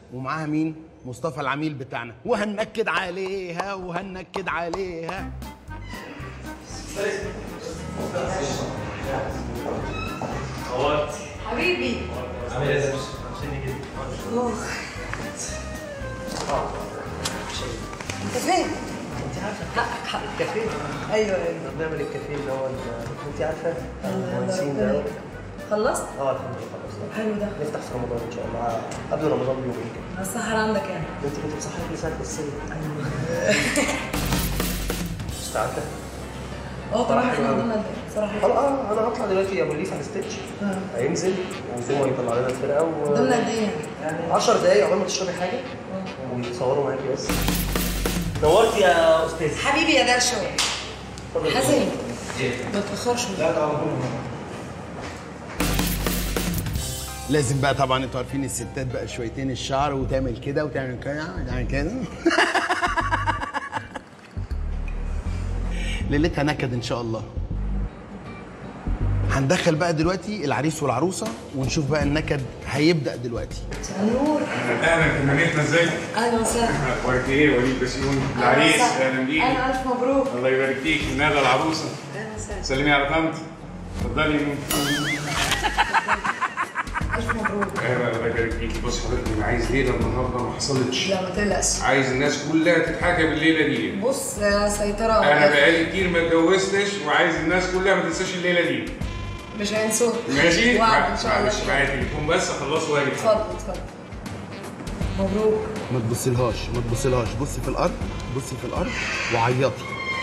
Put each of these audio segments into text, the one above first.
ومعاها مين مصطفى العميل بتاعنا وهنكد عليها وهنكد عليها حبيبي عامل ايه يا اوه انت فين؟ انت عارفه حقك حقك الكافيه ايوه ايوه بنعمل الكافيه اللي هو ال- انت عارفه الله المهندسين يبارك ده فيك. خلصت؟ اه الحمد لله خلصنا حلو ده نفتح في رمضان ان شاء الله قبل رمضان بيومين كده السهر عندك يعني انت كنت بتصحي لي ساعه السنه مستعده اه طبعا فرح احنا حلو. عندنا فرح خلاص اه انا هطلع دلوقتي ابو الليف على الستيتش آه. هينزل وهو يطلع لنا الفرقه و قدامنا قد ايه يعني؟ 10 دقايق قبل ما تشربي حاجه ويتصوروا معاكي بس نورت يا استاذ حبيبي يا درشو اتفضل. حسن ما تاخرش لازم بقى طبعا انتوا عارفين الستات بقى شويتين الشعر وتعمل كده وتعمل كده وتعمل كده ليلتها نكد ان شاء الله هندخل بقى دلوقتي العريس والعروسه ونشوف بقى النكد هيبدا دلوقتي نور اهلا فنانتنا ازيك؟ اهلا وسهلا اخبارك ايه وليد بسيون العريس اهلا بيك اهلا الف مبروك الله يبارك فيك ندى العروسه اهلا وسهلا سلمي على طنط اتفضلي يا نور الف مبروك اهلا الله يبارك فيكي بص حضرتك انا عايز ليله النهارده ما حصلتش لا ما تقلقش عايز الناس كلها تتحكى بالليله دي بص آه، سيطرة انا بقالي كتير ما اتجوزتش وعايز الناس كلها ما تنساش الليله دي مش هينسوك ماشي؟ وعد ان شاء الله معلش معايا تليفون بس اخلصه واجي اتفضل اتفضل مبروك ما تبصلهاش ما تبصلهاش بصي في الارض بصي في الارض وعيطي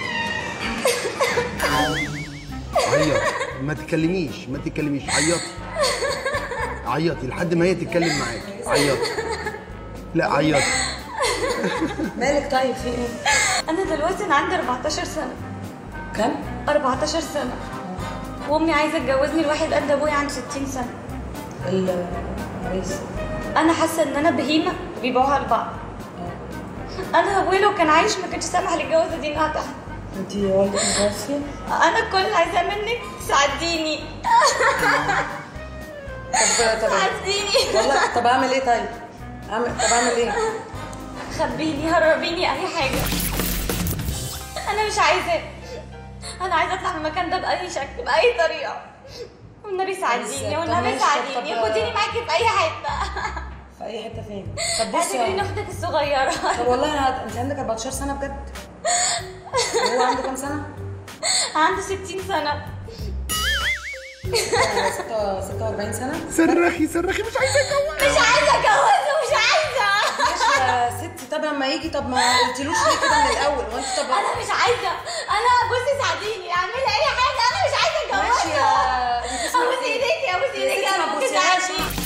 عيطي ما تتكلميش ما تتكلميش عيطي عيطي لحد ما هي تتكلم معاكي عيطي لا عيطي مالك طيب في ايه؟ انا دلوقتي انا عندي 14 سنه كم؟ 14 سنه وامي عايزه تجوزني لواحد قد ابويا عنده 60 سنه العريس انا حاسه ان انا بهيمه بيبيعوها لبعض انا ابويا لو كان عايش ما كانش سامح للجوازه دي انها تحصل انت والدك متوفي؟ انا كل اللي عايزاه منك تساعديني طب طب ساعديني والله طب اعمل ايه طيب؟ اعمل طب اعمل ايه؟ خبيني هربيني اي حاجه انا مش عايزاه انا عايزه اطلع من المكان ده باي شكل باي طريقه والنبي ساعديني طب والنبي ماشي، ساعديني طب- خديني معاكي في اي حته في اي حته فين؟ طب بصي اعتبريني اختك الصغيره طب والله انا انت عندك 14 سنه بجد؟ هو عنده كام سنه؟ عنده 60 سنه 46 سنه؟ صرخي صرخي مش عايزه اتجوز مش عايزه اتجوزه مش عايزه ماشي يا ستي طب لما يجي طب ما قلتلوش ليه كده من الاول وانت طب انا مش عايزه انا بصي ساعديني اعملي اي حاجه انا مش عايزه ماشي اتجوزه يا انت ابوس ايديكي ابوس ايديكي ستي ما انا ممكن تبوسيهاش. تساعديني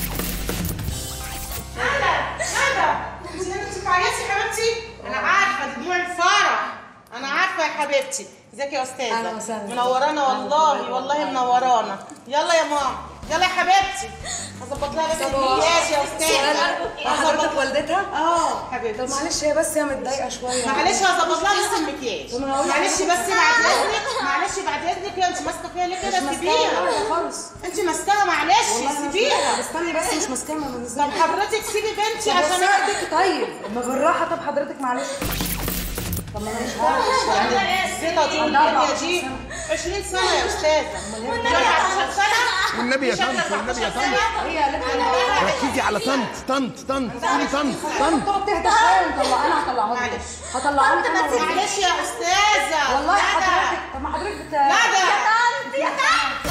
انت انت بتعيطي يا حبيبتي انا عارفه دموع الفرح انا عارفه يا حبيبتي ازيك يا استاذه أهلا وسهلا. منورانا والله والله منورانا يلا يا ماما يلا يا حبيبتي هظبط لها بس المكياج يا استاذه حضرتك والدتها؟ اه حبيبتي طب معلش هي بس هي متضايقه شويه معلش هظبط لها بس المكياج طب ما أنا هقول معلش لحضرتك بس بعد اذنك معلش بعد اذنك يا انت ماسكه فيها ليه مش كده ماسكاها سيبيها خالص انت ماسكاها معلش والله أنا سيبيها مش- استني بس مش ماسكاها ما طب بنزلش حضرتك سيبي بنتي طب عشان بس انا ايدك طيب ما بالراحه طب حضرتك معلش طب ما انا مش عارفه الثقة دي عندها والدنيا 14 دي سنة. 20 سنة يا أستاذة والنبي 14 سنة والنبي يا طنط والنبي يا طنط هي قالت لي ركزي على طنط طنط طنط قولي طنط طنط تقعد تهدى شويه ونطلع انا هطلعها لك معلش. هطلعها لك أنا وأنت. معلش يا أستاذة والله ندى. حضرتك طب ما حضرتك بت ندى يا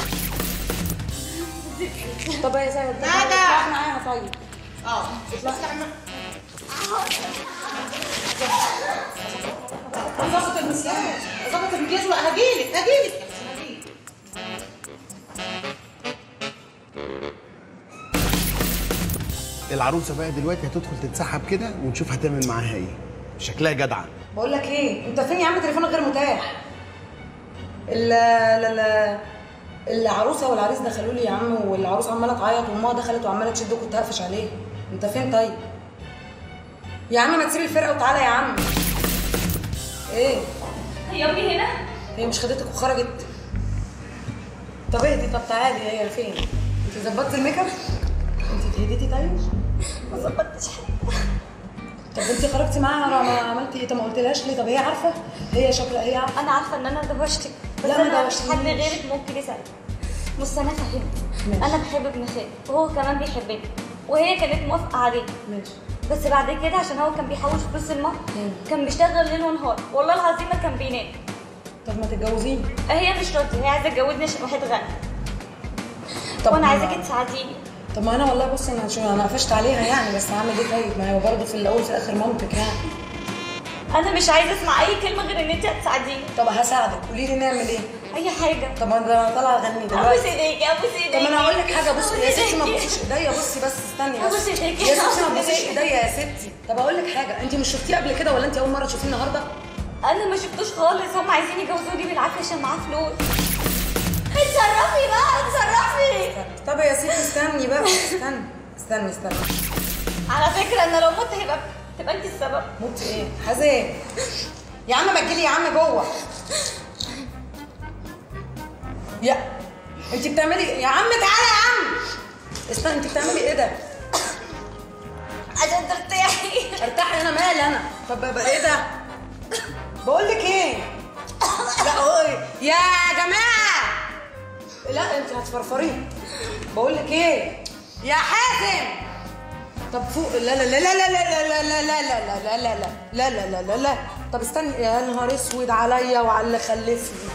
طنط طب هي زي ندى. معاها طيب اه استعمل ظبط المكياج ظبط المكياج وهجيلك هجيلك هجيلك. العروسه بقى دلوقتي هتدخل تتسحب كده ونشوف هتعمل معاها ايه شكلها جدعه بقول لك ايه انت فين يا عم تليفونك غير متاح ال ال ال العروسه والعريس دخلوا لي يا عم والعروسه عماله تعيط وامها دخلت وعماله تشد وكنت هقفش عليه انت فين طيب يا عم ما تسيب الفرقه وتعالى يا عم ايه هي امي هنا هي مش خدتك وخرجت طب اهدي طب تعالي هي فين انت ظبطتي الميك اب انت اتهديتي طيب ما ظبطتش حاجه طب انت خرجتي معاها ما عملتي ايه طب ما قلتلهاش ليه طب هي عارفه هي شكلها هي عارفه انا عارفه ان انا دوشتك بس لا، ما انا مش دوشتنيش. حد غيرك ممكن يساعدني بص انا فهمت انا بحب ابن خالي وهو كمان بيحبني وهي كانت موافقه عليه ماشي بس بعد كده عشان هو كان بيحوش فلوس المهر كان بيشتغل ليل ونهار والله العظيم ما كان بينام طب ما تتجوزيه هي مش راضيه هي عايزه تجوزني عشان واحد غني طب وانا ما- عايزاكي تساعديني طب ما انا والله بص انا شو انا قفشت عليها يعني بس هعمل ايه طيب ما هي برضه في الاول في الاخر مامتك يعني انا مش عايزه اسمع اي كلمه غير ان انت هتساعديني طب هساعدك قولي لي نعمل ايه اي حاجه طب انا طالعه اغني ابوس دلوقتي ايديكي ابوس ايديكي طب انا اقول لك حاجه بصي يا أبوس ستي ما إيديكي. تبصيش ايديا بصي بس استني بس أبوس إيديكي. يا ستي ما أبوس تبصيش إيديكي. ايديا يا ستي طب اقول لك حاجه انت مش شفتيه قبل كده ولا انت اول مره تشوفيه النهارده انا ما شفتوش خالص هم عايزين يجوزوني بالعافيه عشان معاه فلوس اتصرفي بقى اتصرفي طب يا ستي استني بقى استني استني استني على فكره انا لو مت هيبقى تبقى انت السبب موت ايه حزين يا عم ما تجيلي يا عم جوه يا انت بتعملي يا عم تعالى يا عم استنى انت بتعملي ايه ده عشان ترتاحي ارتاحي انا مالي انا طب بقى ايه ده بقول لك ايه لا هو إيه؟ يا جماعه لا انت هتفرفرين بقول لك ايه يا حازم طب فوق لا لا لا لا لا لا لا لا لا لا لا لا لا لا لا لا لا لا طب استني يا نهار اسود عليا وعلى اللي خلفني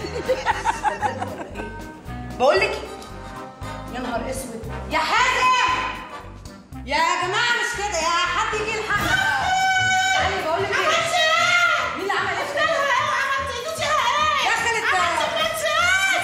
بقول لك يا نهار اسود يا حازم يا جماعه مش كده يا حد يجي يلحقنا بقى. تعالي بقول لك ايه مين اللي عمل ايه دخلت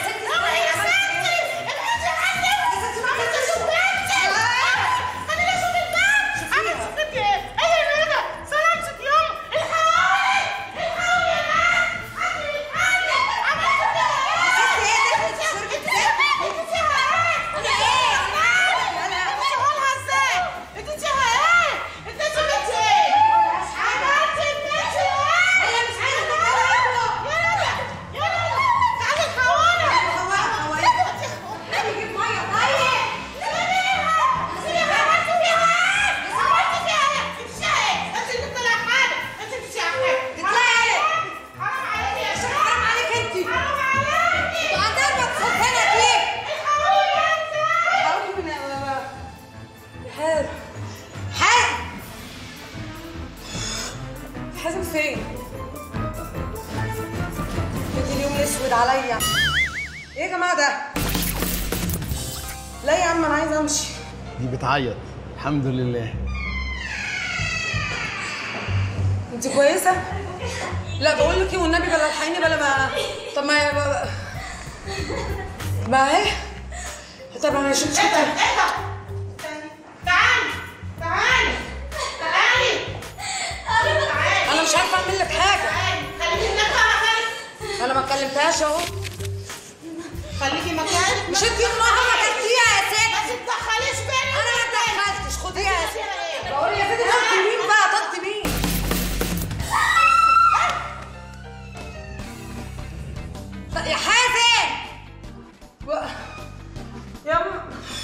حرام عليك انت انتوا عندنا مقصود هنا ليه؟ حرام من حازم حازم حازم فين؟ انت اليوم الاسود عليا ايه يا جماعه ده؟ لا يا عم انا عايزه امشي دي بتعيط الحمد لله انت كويسه؟ لا بقول لك ايه والنبي بلا الحقيني بلا ما طب ما ما, ما ايه؟ طب انا شفت شفت انا مش عارفه اعمل لك حاجه انا ما كلمتهاش اهو خليكي مكانك مش انت يوم ما كلمتيها يا ست ما تتدخليش بيني انا ما اتدخلتش خديها يا ست بقول يا ست طلت مين بقى طلت مين لا، يا حازم و- يا م...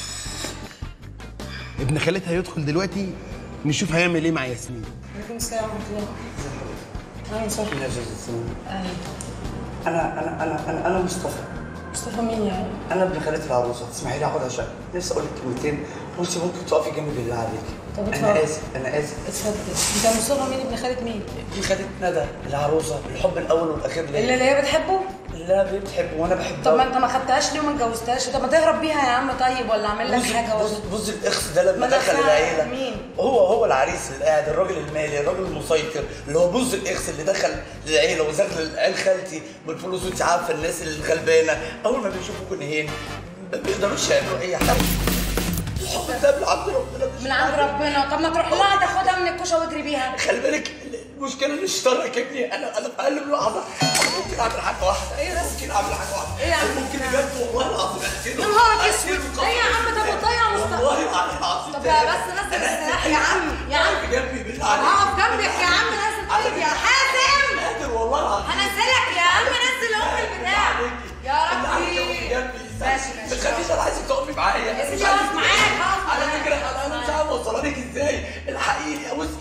ابن خالتها هيدخل دلوقتي نشوف هيعمل ايه مع ياسمين عليكم السلام ورحمه الله اهلا وسهلا اهلا انا انا انا انا انا مصطفى مصطفى مين يعني؟ انا ابن خالة العروسه تسمحي لي اقعد عشان نفسي اقول لك كلمتين وانت ممكن تقفي جنبي بالله عليك طب انا اتفضل. اسف انا اسف اتفضل انت مصطفى مين ابن خالة مين؟ ابن خالة ندى العروسه الحب الاول والاخير اللي ليا اللي هي بتحبه؟ اللي انا بتحبه وانا بحبه طب ما انت ما خدتهاش ليه وما اتجوزتهاش؟ طب ما تهرب بيها يا عم طيب ولا اعمل لك حاجه بص ولا بص الاخس ده ما لما ده دخل فعلا العيله مين؟ هو هو العريس اللي قاعد الراجل المالي الراجل المسيطر اللي هو بوز الاخس اللي دخل العيله وزغل عيل خالتي بالفلوس وانت عارفه الناس الغلبانه اول ما بيشوفوكوا نهين ما بيقدروش يعملوا اي حاجه الحب ده من عند ربنا مش من عند ربنا طب ما تروح لها تاخدها من الكوشه واجري بيها خلي بالك المشكله ان الشيطان راكبني انا انا في اقل من لحظه أنا ممكن اعمل حاجه واحده إيه بس؟ ممكن اعمل حاجه واحده إيه يا عم؟ ممكن بجد والله العظيم اقتله يا نهارك أقتله اسود قسماً ايه يا عم طب وتضيع مستقبل والله العظيم طب يا بس نزل السلاح يا عم يا عم اقف جنبي بالله عليك هقف جنبك يا عم نزل طيب يا حازم قادر والله العظيم هنزلك يا عم نزل ام البتاع يا ربي ماشي ما ماشي تخافيش انا عايزك تقفي معايا يا سيدي هقف معاك هقف على معاك فكره انا انا مش عارف اوصلها لك ازاي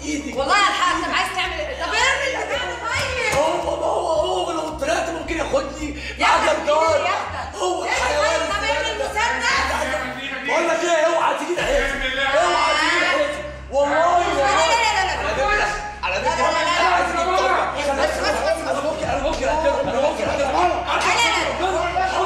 ايدك والله الحق طب عايز تعمل ايه؟ طب ارمي البتاع ده طيب هو ما هو هو لو طلعت ممكن ياخدني ياخدك بعد مين الدار اللي ياخدك؟ هو إيه الحيوان طب ارمي المسدس بقول لك ايه اوعى تيجي ناحيتي اوعى تيجي ناحيتي والله لا لا لا لا لا على فكره على فكره انا عايز انا ممكن انا ممكن اقتلك انا ممكن اقتلك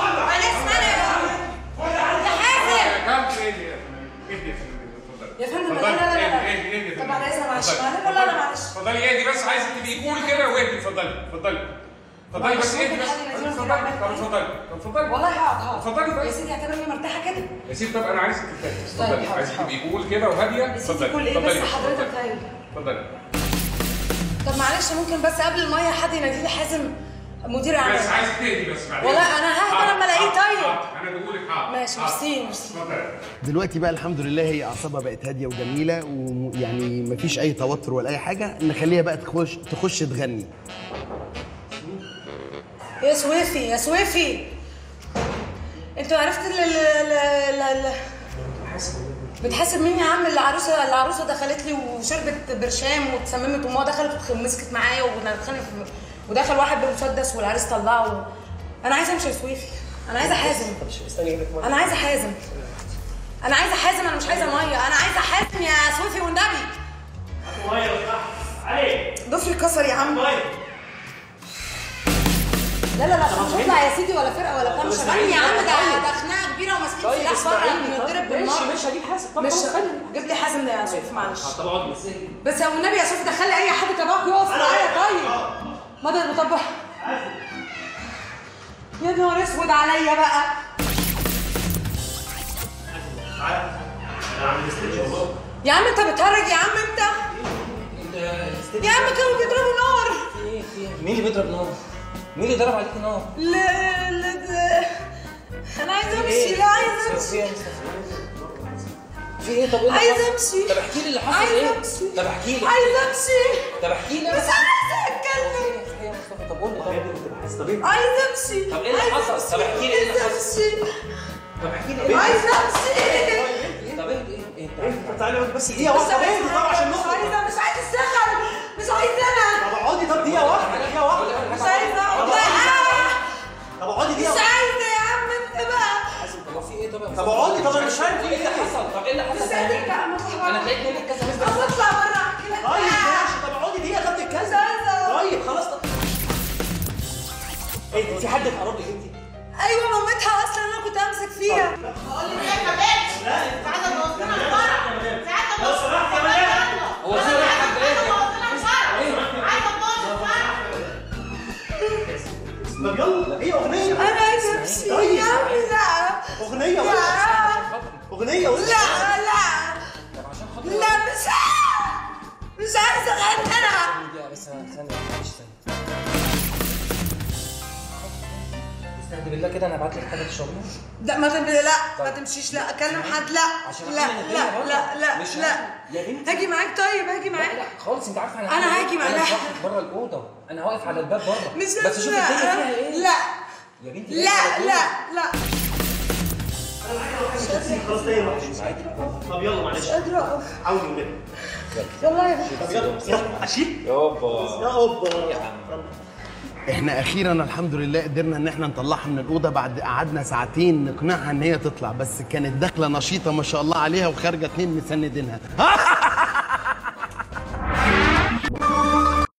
يا فندم لا لا لا لا طب على اذن معلش لا لا لا معلش اتفضلي اهدي بس عايزك تبقي كول كده واهدي اتفضلي اتفضلي اتفضلي بس اهدي بس اتفضلي طب اتفضلي طب اتفضلي والله هقعد هقعد اتفضلي طيب. يا سيدي اعتبرني مرتاحه كده يا سيدي طب انا عايزك ترتاحي طيب، اتفضلي حاضر، عايزك حاضر. تبقي كول كده وهاديه يا سيدي اتفضلي كل ايه اتفضلي بس حضرتك اتفضلي. طيب اتفضلي طب معلش ممكن بس قبل الميه حد ينادي لي حازم مدير بس اعمال عايزك تهدي بس بعدين والله أنا ههدى حاضر، لما ألاقيه حاضر، طيب. حاضر. انا بقول لك حاضر ماشي، حاضر. ميرسي، ميرسي. اتفضلي دلوقتي بقى الحمد لله هي اعصابها بقت هاديه وجميله ويعني مفيش اي توتر ولا اي حاجه نخليها بقى تخش تخش تغني يا سويفي يا سويفي انتوا عرفتوا ال ال ال ال ال بتحاسب مين يا عم العروسه العروسه دخلت لي وشربت برشام واتسممت وما دخلت ومسكت معايا ونتخانق في- ودخل واحد بمسدس والعريس طلعه و... انا عايزه امشي يا سويفي انا عايزه حازم انا عايزه حازم انا عايزه حازم انا مش عايزه ميه انا عايزه حازم يا سويفي والنبي ضفري اتكسر يا عم لا لا لا مش هطلع يا سيدي ولا فرقه ولا بتاع مش هغني يا عم ده ده خناقه كبيره وماسكين سلاح بره بنضرب بالنار ماشي هجيب حاسب طب مش خلاص خلي جيب لي حازم ده يا سويف معلش طب اقعد بس بس يا والنبي يا سويف دخلي اي حد تبعك يقف معايا طيب ما ده طب يا نهار اسود عليا بقى يا عم انت بتهرج يا عم انت يا عم كانوا بيضربوا نار مين اللي بيضرب نار؟ مين اللي ضرب عليك نار؟ لا لا ده انا عايزه امشي لا عايزه امشي في ايه طب ايه اللي عايزه حصل؟ امشي طب احكي لي اللي حصل عايزه ايه؟ امشي طب احكي لي عايزه امشي طب احكي لي مش عايزه اتكلم ايه يا مصطفى طب قول لي طب عايزه امشي طب ايه اللي عايزة حصل؟ طب أمشي. احكي لي ايه اللي عايزة حصل؟ امشي طب احكي لي ايه عايزه امشي طب ايه ايه ايه طب تعالي بس دقيقة مش واحدة بس عايزه طب عشان مش نخرج عايزه مش عايزه اشتغل مش عايزه انا طب اقعدي طب دقيقة واحدة دقيقة واحدة مش عايزه اقعد لا طب اقعدي مش دقيقة واحدة عايزه يا عم انت بقى طب في ايه طب يا طب مصطفى؟ اقعدي طب انا مش فاهم في ايه اللي ايه حصل؟ طب ايه اللي حصل؟ مش عايزه اتكلم انا تلاقيت منك كذا بس عايزه اطلع بره احكي لك طيب بقى. ماشي طب اقعدي دقيقة طب مش تتكلم عايزه طيب خلاص طب ايه في حد اتقرب لك انت؟ ايوه مامتها اصلا انا كنت امسك فيها بقول لك يا حبيبتي انت عايزه توصلنا الفرح انت عايزه توصلنا الفرح هو في واحد حد ايه؟ عايزه توصلنا الفرح طب يلا هي اغنية انا عايزه امشي يا عمي لا اغنية لا اغنية لا لا لا مش مش عايزه اغني انا دقيقة بس ثانية معلش ثانية استهدي بالله كده انا هبعت لك حاجة تشربيها لا ما تم... لا ما تمشيش لا اكلم حد لا عشان لا أعمل الدنيا لا برضه. لا لا مش لا يا بنتي. هاجي معاك طيب هاجي لا معاك لا خالص انت عارفه انا أنا هعمل هاجي إيه؟ معاها. انا واقف بره الاوضه انا واقف على الباب بره مش بس شوف الدنيا فيها ايه لا يا بنتي لا لا لا خلاص دقيقة واحدة طب يلا معلش مش قادره اقف عاوني النبي يلا يا بنتي طب يلا يلا اشيل يابا يا اوبا احنا اخيرا الحمد لله قدرنا ان احنا نطلعها من الاوضه بعد قعدنا ساعتين نقنعها ان هي تطلع بس كانت داخله نشيطه ما شاء الله عليها وخارجه اتنين مسندينها